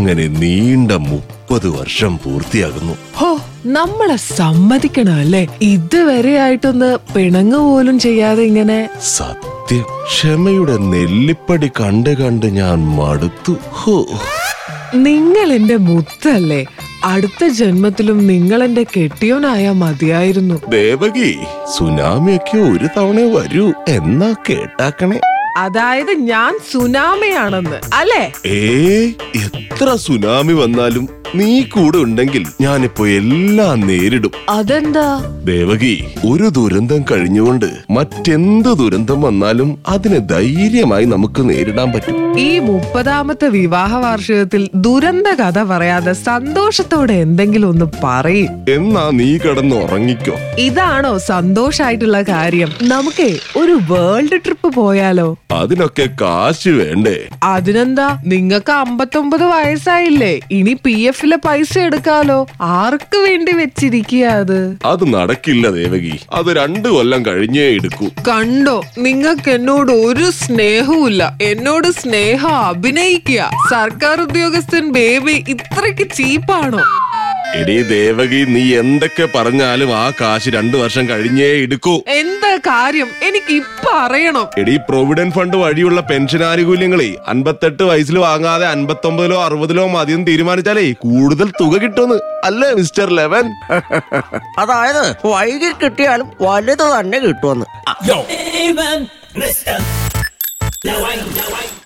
അങ്ങനെ നീണ്ട മുപ്പത് വർഷം പൂർത്തിയാകുന്നു ഹോ നമ്മളെ സമ്മതിക്കണം അല്ലേ ഇതുവരെ ആയിട്ടൊന്ന് പിണങ്ങ് പോലും ചെയ്യാതെ ഇങ്ങനെ സത്യം ക്ഷമയുടെ നെല്ലിപ്പടി കണ്ട് കണ്ട് ഞാൻ മടുത്തു ഹോ നിങ്ങൾ എന്റെ മുത്തല്ലേ അടുത്ത ജന്മത്തിലും നിങ്ങൾ എന്റെ കെട്ടിയോനായാ മതിയായിരുന്നു ദേവകി സുനാമിയൊക്കെ ഒരു തവണ വരൂ എന്നാ കേട്ടാക്കണേ അതായത് ഞാൻ സുനാമയാണെന്ന് അല്ലേ ഏ എത്ര സുനാമി വന്നാലും നീ കൂടെ ഉണ്ടെങ്കിൽ ഞാനിപ്പോ എല്ലാം നേരിടും അതെന്താ ദേവകി ഒരു ദുരന്തം കഴിഞ്ഞുകൊണ്ട് മറ്റെന്ത് ദുരന്തം വന്നാലും അതിനെ ധൈര്യമായി നമുക്ക് നേരിടാൻ പറ്റും ഈ മുപ്പതാമത്തെ വിവാഹ വാർഷികത്തിൽ ദുരന്ത കഥ പറയാതെ സന്തോഷത്തോടെ എന്തെങ്കിലും ഒന്ന് പറയും എന്നാ നീ കിടന്ന് ഉറങ്ങിക്കോ ഇതാണോ സന്തോഷായിട്ടുള്ള കാര്യം നമുക്കേ ഒരു വേൾഡ് ട്രിപ്പ് പോയാലോ അതിനൊക്കെ കാശ് വേണ്ടേ അതിനെന്താ നിങ്ങക്ക് അമ്പത്തൊമ്പത് വയസ്സായില്ലേ ഇനി പി എഫിലെ പൈസ എടുക്കാലോ ആർക്ക് വേണ്ടി വെച്ചിരിക്കുക അത് അത് നടക്കില്ല ദേവകി അത് രണ്ടു കൊല്ലം കഴിഞ്ഞേ എടുക്കൂ കണ്ടോ നിങ്ങൾക്ക് എന്നോട് ഒരു സ്നേഹവുമില്ല എന്നോട് സ്നേഹം അഭിനയിക്കുക സർക്കാർ ഉദ്യോഗസ്ഥൻ ബേബി ഇത്രയ്ക്ക് ചീപ്പാണോ എടീ ദേവകി നീ എന്തൊക്കെ പറഞ്ഞാലും ആ കാശ് രണ്ടു വർഷം കഴിഞ്ഞേ എടുക്കൂ എന്താ കാര്യം എനിക്ക് ഇപ്പൊ അറിയണം എടീ പ്രൊവിഡന്റ് ഫണ്ട് വഴിയുള്ള പെൻഷൻ ആനുകൂല്യങ്ങളെ അൻപത്തെട്ട് വയസ്സിൽ വാങ്ങാതെ അൻപത്തൊമ്പതിലോ അറുപതിലോ മതിയെന്ന് തീരുമാനിച്ചാലേ കൂടുതൽ തുക കിട്ടുമെന്ന് അല്ലേ മിസ്റ്റർ ലെവൻ അതായത് വൈകി കിട്ടിയാലും വലുത് തന്നെ കിട്ടുമെന്ന് Even Mr. Lawai, Lawai.